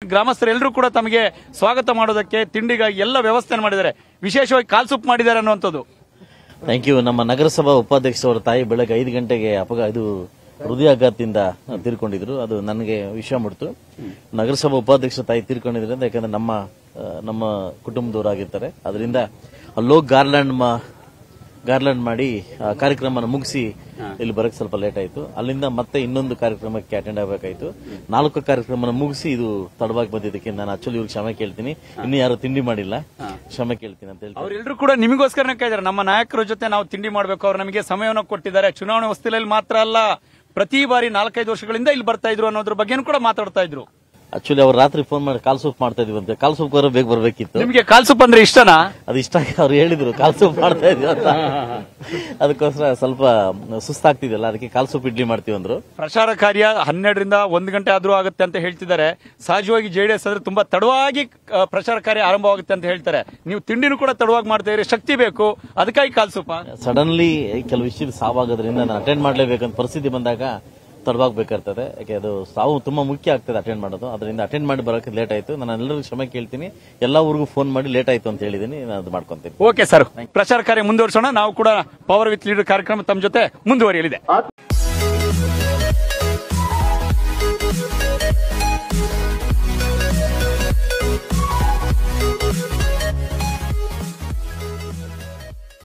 ಗ್ರಾಮಸ್ಥರೆಲ್ಲರೂ ಕೂಡ ತಮಗೆ ಸ್ವಾಗತ ಮಾಡೋದಕ್ಕೆ ತಿಂಡಿಗಾಗಿ ಎಲ್ಲ ವ್ಯವಸ್ಥೆ ಮಾಡಿದ್ದಾರೆ ವಿಶೇಷವಾಗಿ ಕಾಲ್ ಸೂಪ್ ಮಾಡಿದ್ದಾರೆ ಅನ್ನುವಂಥದ್ದು ಥ್ಯಾಂಕ್ ಯು ನಮ್ಮ ನಗರಸಭಾ ಉಪಾಧ್ಯಕ್ಷರವರ ತಾಯಿ ಬೆಳಗ್ಗೆ ಐದು ಗಂಟೆಗೆ ಅಪಘಾತ ಇದು ಹೃದಯಾಘಾತದಿಂದ ತೀರ್ಕೊಂಡಿದ್ರು ಅದು ನನಗೆ ವಿಷಯ ಮುಡ್ತು ನಗರಸಭಾ ಉಪಾಧ್ಯಕ್ಷರ ತಾಯಿ ತೀರ್ಕೊಂಡಿದ್ರಿಂದ ಯಾಕಂದ್ರೆ ನಮ್ಮ ಆ, ನಮ್ಮ ಕುಟುಂಬದವರಾಗಿರ್ತಾರೆ ಅದರಿಂದ ಅಲ್ಲೋಗಿ ಗಾರ್ಲ್ಯಾಂಡ್ ಮಾ ಗಾರ್ಲ್ಯಾಂಡ್ ಮಾಡಿ ಆ ಕಾರ್ಯಕ್ರಮನ ಮುಗಿಸಿ ಇಲ್ಲಿ ಬರಕ್ ಸ್ವಲ್ಪ ಲೇಟ್ ಆಯ್ತು ಅಲ್ಲಿಂದ ಮತ್ತೆ ಇನ್ನೊಂದು ಕಾರ್ಯಕ್ರಮಕ್ಕೆ ಅಟೆಂಡ್ ಆಗಬೇಕಾಯ್ತು ನಾಲ್ಕು ಕಾರ್ಯಕ್ರಮನ ಮುಗಿಸಿ ಇದು ತಡವಾಗಿ ಬಂದಿದ್ದಕ್ಕೆ ನಾನು ಆಕ್ಚುಲಿ ಇವ್ರಿಗೆ ಕ್ಷಮೆ ಕೇಳ್ತೀನಿ ಇನ್ನು ಯಾರು ತಿಂಡಿ ಮಾಡಿಲ್ಲ ಕ್ಷಮೆ ಕೇಳ್ತೀನಿ ಅಂತ ಹೇಳ್ತೀನಿ ಅವರೆಲ್ಲರೂ ಕೂಡ ನಿಮಗೋಸ್ಕರನೇ ಕಾಯ್ದಾರೆ ನಮ್ಮ ನಾಯಕರ ಜೊತೆ ನಾವು ತಿಂಡಿ ಮಾಡಬೇಕು ಅವ್ರು ನಮಗೆ ಸಮಯವನ್ನು ಕೊಟ್ಟಿದ್ದಾರೆ ಚುನಾವಣೆ ಹೊಸ್ತಿಲಲ್ಲಿ ಮಾತ್ರ ಅಲ್ಲ ಪ್ರತಿ ಬಾರಿ ನಾಲ್ಕೈದು ವರ್ಷಗಳಿಂದ ಇಲ್ಲಿ ಬರ್ತಾ ಇದ್ರು ಅನ್ನೋದ್ರ ಬಗ್ಗೆನೂ ಕೂಡ ಮಾತಾಡ್ತಾ ಇದ್ರು ಆಕ್ಚುಲಿ ಅವ್ರು ರಾತ್ರಿ ಫೋನ್ ಮಾಡಿ ಕಾಲ್ ಸೂಪ್ ಮಾಡ್ತಾ ಇದೀವಿ ಅಂತ ಕಾಲ್ ಸೂಪ್ ಬೇಗ ಬರ್ಬೇಕಿತ್ತು ನಿಮ್ಗೆ ಕಾಲ್ ಸೂಪ್ ಅಂದ್ರೆ ಇಷ್ಟನಾ ಅದು ಇಷ್ಟ ಆಗಿ ಅವ್ರು ಹೇಳಿದ್ರು ಕಾಲ್ ಸೂಪ್ ಮಾಡ್ತಾ ಇದೀವಿ ಅಂತ ಅದಕ್ಕೋಸ್ಕರ ಸ್ವಲ್ಪ ಸುಸ್ತಾಗ್ತಿದೆಯಲ್ಲ ಅದಕ್ಕೆ ಕಾಲ್ ಸೂಪ್ ಇಡ್ಲಿ ಮಾಡ್ತೀವಿ ಅಂದ್ರು ಪ್ರಚಾರ ಕಾರ್ಯ ಹನ್ನೆರಡರಿಂದ ಒಂದು ಗಂಟೆ ಆದ್ರೂ ಆಗುತ್ತೆ ಅಂತ ಹೇಳ್ತಿದ್ದಾರೆ ಸಹಜವಾಗಿ ಜೆಡಿಎಸ್ ಅಂದ್ರೆ ತುಂಬಾ ತಡವಾಗಿ ಆ, ಪ್ರಚಾರ ಕಾರ್ಯ ಆರಂಭವಾಗುತ್ತೆ ಅಂತ ಹೇಳ್ತಾರೆ ನೀವು ತಿಂಡಿನೂ ಕೂಡ ತಡವಾಗಿ ಮಾಡ್ತಾ ಇದ್ರೆ ಶಕ್ತಿ ಬೇಕು ಅದಕ್ಕಾಗಿ ಕಾಲ್ ಸೂಪ ಸಡನ್ಲಿ ಕೆಲವು ವಿಷಯದ ಸಾವಾಗೋದ್ರಿಂದ ನಾನು ಅಟೆಂಡ್ ಮಾಡ್ಲೇಬೇಕಂತ ಪರಿಸ್ಥಿತಿ ಬಂದಾಗ ತಡವಾಗ್ಬೇಕಾಗ್ತದೆ ಯಾಕೆ ಅದು ಸಾವು ತುಂಬಾ ಮುಖ್ಯ ಆಗ್ತದೆ ಅಟೆಂಡ್ ಮಾಡೋದು ಅದರಿಂದ ಅಟೆಂಡ್ ಮಾಡಿ ಬರೋಕೆ ಲೇಟ್ ಆಯ್ತು ನಾನು ಎಲ್ಲರಿಗೂ ಕ್ಷಮೆ ಕೇಳ್ತೀನಿ ಎಲ್ಲ ಊರಿಗೂ ಫೋನ್ ಮಾಡಿ ಲೇಟ್ ಆಯ್ತು ಅಂತ ಹೇಳಿದೀನಿ ನಾನು ಅದು ಮಾಡ್ಕೊಂತೀನಿ ಓಕೆ ಸರ್ ಪ್ರಚಾರ ಕಾರ್ಯ ಮುಂದುವರಿಸೋಣ ನಾವು ಕೂಡ ಪವರ್ ವಿತ್ ಲೀಡರ್ ಕಾರ್ಯಕ್ರಮ ತಮ್ಮ ಜೊತೆ ಮುಂದುವರಿಯಲಿದೆ